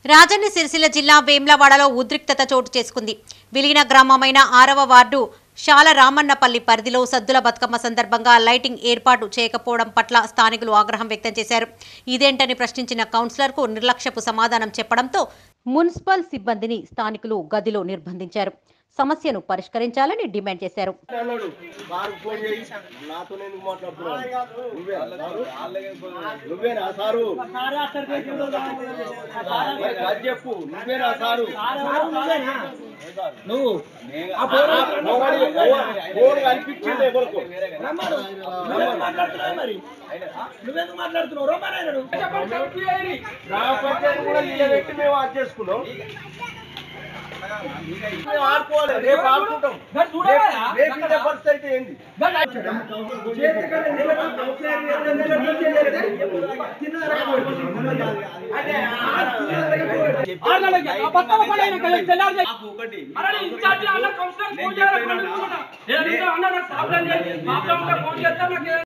రాజన్న సిరిసిల్ల జిల్లా వేమ్లవాడలో ఉద్రిక్తత చోటు చేసుకుంది విలీన గ్రామమైన ఆరవ వార్డు శాల రామన్నపల్లి పరిధిలో సద్దుల బతుకమ్మ సందర్భంగా లైటింగ్ ఏర్పాటు చేయకపోవడం పట్ల స్థానికులు ఆగ్రహం వ్యక్తం చేశారు ఇదేంటని ప్రశ్నించిన కౌన్సిలర్కు నిర్లక్ష్యపు సమాధానం చెప్పడంతో మున్సిపల్ సిబ్బందిని స్థానికులు గదిలో నిర్బంధించారు సమస్యను పరిష్కరించాలని డిమాండ్ చేశారు అన్నాడు సార్ ఫోన్ చేయి నాతో ఎందుకు మాట్లాడుతున్నావు నువ్వే నువ్వేనా సారు మరి అది చెప్పు నువ్వేనా సారు నువ్వు ఫోన్ కనిపించింది ఎవరికి నువ్వెందుకు మాట్లాడుతున్నావు మరి నువ్వెందుకు మాట్లాడుతున్నావు రమ్మన్నాడు గ్రామ పంచాయతీ కూడా నిలబెట్టి మేము అది చేసుకున్నాం మేము ఆడుకోవాలి రేపు ఆడుకుంటాం మరి చూడవా? రేపు- రేపు ఇదే పరిస్థితి అయితే ఏంది ఒకటి